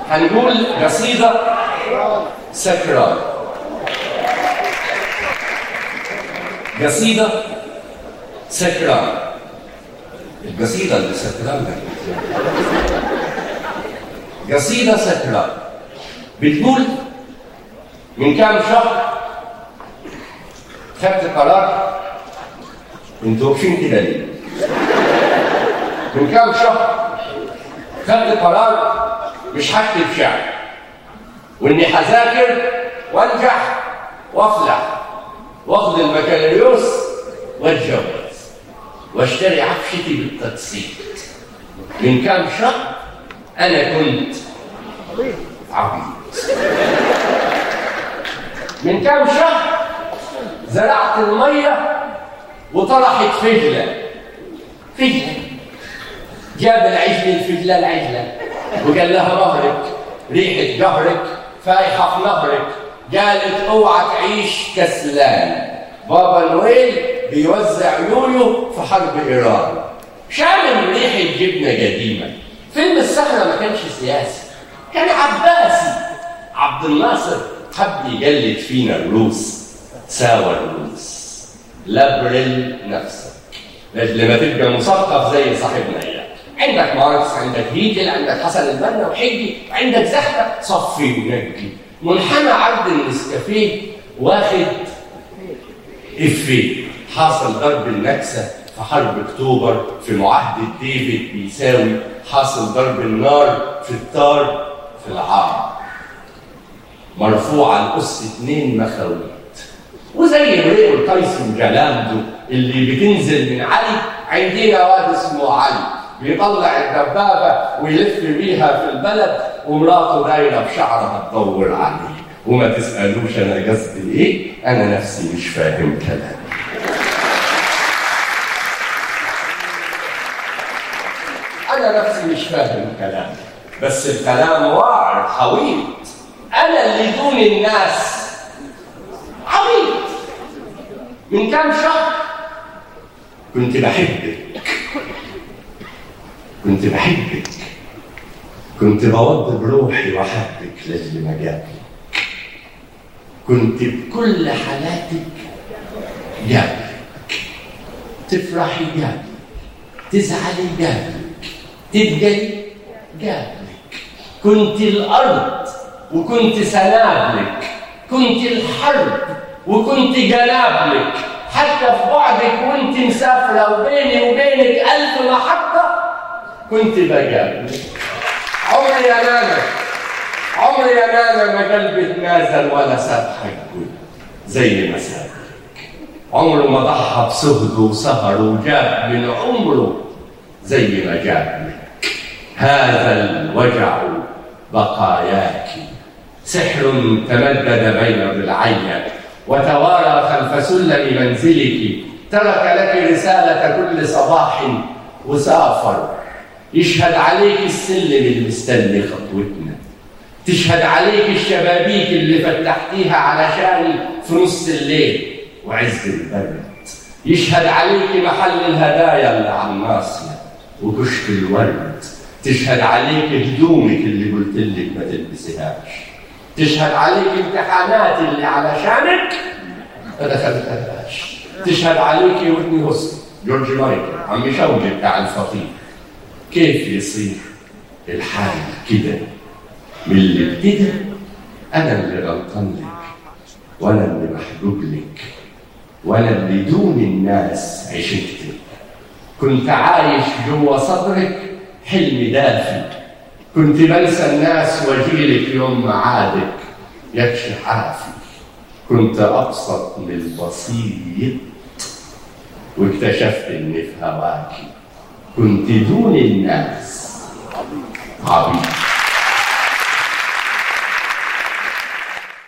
هنقول قصيدة سكران قصيدة سكران القصيدة اللي سكران ده قصيدة سكران بتقول من كام شهر خدت قرار انتوا واقفين كده ليه؟ من كام شهر خدت قرار مش هكتب شعر واني هذاكر وانجح وافلح واخد البكالوريوس واتجوز واشتري عفشتي بالتقسيط من كام شهر انا كنت عبيط من كام شهر زرعت الميه وطرحت فجله فجله جاب العجل الفجله العجله وقال لها ظهرك ريحه جهرك فايحه في نهرك قالت اوعى تعيش كسلان بابا نويل بيوزع يوليو في حرب ايران شامم ريحه جبنه قديمه فيلم السهره ما كانش سياسي كان عباسي عبد الناصر حب يجلد فينا الروس ساوى الروس لبرل نفسك لما تبقى مثقف زي صاحبنا اياه عندك ماركس عندك هيجل عندك حسن البنا وحجي عندك زحمه صفي ونجي منحنى عرض النسكافيه واخد افيه حاصل ضرب النكسه في حرب اكتوبر في معاهده ديفيد بيساوي حاصل ضرب النار في الطار في العار مرفوع على الأس اتنين مخاويت وزي ريو تايسون جلاندو اللي بتنزل من علي عندنا واد اسمه علي بيطلع الدبابة ويلف بيها في البلد ومراته دايرة بشعرها تدور عليه وما تسألوش أنا قصدي إيه أنا نفسي مش فاهم كلامي أنا نفسي مش فاهم كلامي بس الكلام واعر حويط أنا اللي دون الناس عبيط من كام شهر كنت بحبك كنت بحبك كنت بوض بروحي وحبك للي ما جابك كنت بكل حالاتك جابك تفرحي جابك تزعلي جابك تتجري جابك كنت الأرض وكنت سنابلك كنت الحرب وكنت جنابلك حتى في بعدك وانت مسافرة وبيني وبينك ألف محطة كنت بجابلك عمري يا نانا عمري يا نانا ما قلبي اتنازل ولا ساب حقه زي ما سابك عمره ما ضحى بسهده وسهر وجاب من عمره زي ما جاب لك هذا الوجع بقاياك سحر تمدد بين ضلعي وتوارى خلف سلم منزلك ترك لك رسالة كل صباح وسافر يشهد عليك السلم اللي مستني خطوتنا تشهد عليك الشبابيك اللي فتحتيها علشاني في نص الليل وعز البرد يشهد عليك محل الهدايا اللي على الناصية وكشك الورد تشهد عليك هدومك اللي قلت لك ما تلبسيهاش تشهد عليك امتحانات اللي علشانك ما دخلتهاش تشهد عليك ويتني هوستن جورج مايكل عم شوقي بتاع الفقير كيف يصير الحال كده من اللي ابتدى انا اللي غلطان لك وانا اللي محبوب لك وانا اللي دون الناس عشقت كنت عايش جوا صدرك حلم دافي كنت بنسى الناس واجيلك يوم معادك يكشي حافي كنت ابسط من البسيط واكتشفت اني في هواكي كنت دون الناس عبيط